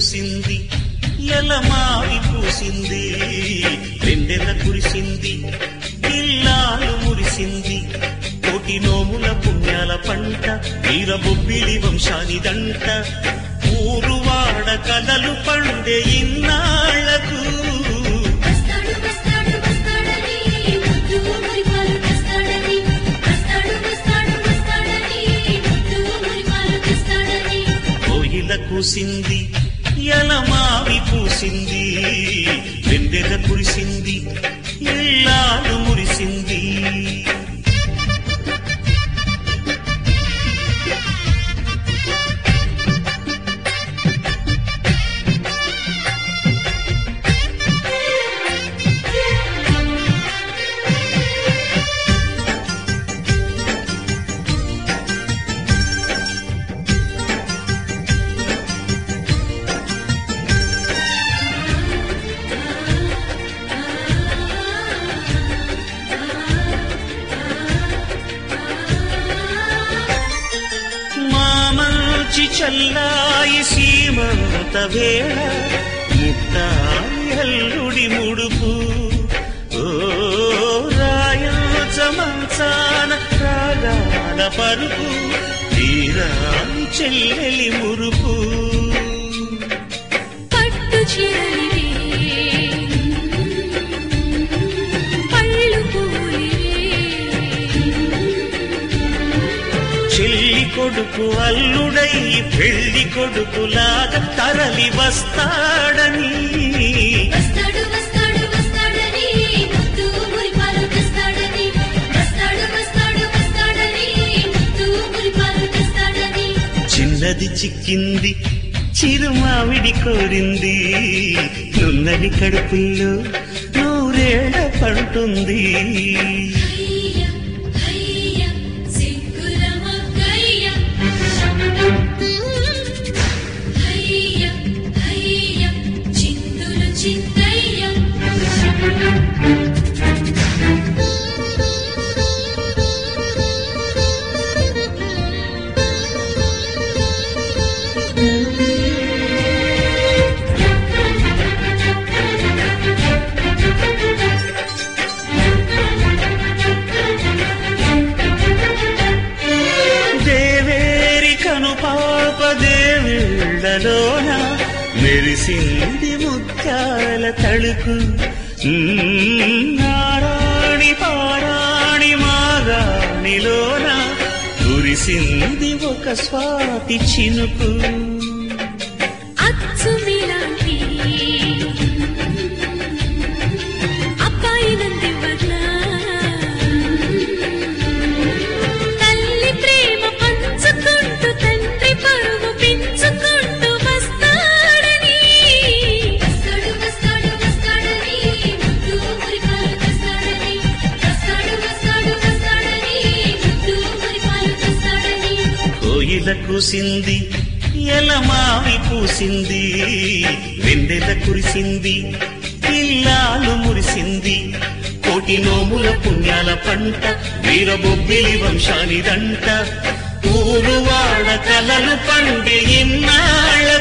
కూసింది ఎలమావి పూసింది వెన్నెల కురిసింది ఇల్లాలు మురిసింది కోటి నోముల పుణ్యాల పంట వీరబొబ్బిలి వంశానిదంట ఊరు వాడ కలలు పండే ఇన్నాళ్లకు వస్తాడు వస్తాడు వస్తాడని ముద్దు మురిపాలు తెస్తాడని వస్తాడు వస్తాడు వస్తాడని ముద్దు మురిపాలు తెస్తాడని కోయిల కూసింది ఎలమావి పూసింది వెన్నెల కురిసింది ఇల్లాలు మురిసింది మామంచి చల్లాయి సీమంత వేళ ముట్టాయి అల్లుడి ముడుపు ఓ రాయంచ మంచాన రాగాల పరుపు తీరాని చెల్లెలి మురుపు పట్టు చీరలివే పళ్ళు పూలివే చెల్లి కొడుకు అల్లుడై పెళ్లి కొడుకులాగా తరలి వస్తాడని వస్తాడు వస్తాడు వస్తాడని ముద్దు మురిపాలు తెస్తాడని వస్తాడు వస్తాడు వస్తాడని ముద్దు మురిపాలు తెస్తాడని చిన్నది చిక్కింది చిరుమావిడి కోరింది నున్నది కడుపుల్లో నూరేళ్ల పంటుంది హయ్య హయ్య సిగ్గుల మొగ్గయ్య హయ్య హయ్య చిందులు చింతయ్య దేవేరి కను పాప దేవిళ్ళలోన మెరిసింది ముత్యాల తళుకు మ్మ్, నారాణి పారాణి మాగాణిలోన కురిసింది ఒక స్వాతి చినుకు అచ్చు మీలాంటి అబ్బాయి నందివర్ల తల్లి ప్రేమ పంచుకుంటూ తండ్రి పరువు పెంచుకుంటూ వస్తాడని వస్తాడు వస్తాడు వస్తాడని ముద్దు మురిపాలు తెస్తాడని వస్తాడు వస్తాడు వస్తాడని ముద్దు మురిపాలు తెస్తాడని కోయిల కూసింది ఎలమావి పూసింది వెన్నెల కురిసింది పిల్లాలు మురిసింది కోటి నోముల పుణ్యాల పంట వీరబొబ్బిలి వంశానిదంట ఊరు వాడ కలలు పండి ఇన్నాళ్ళ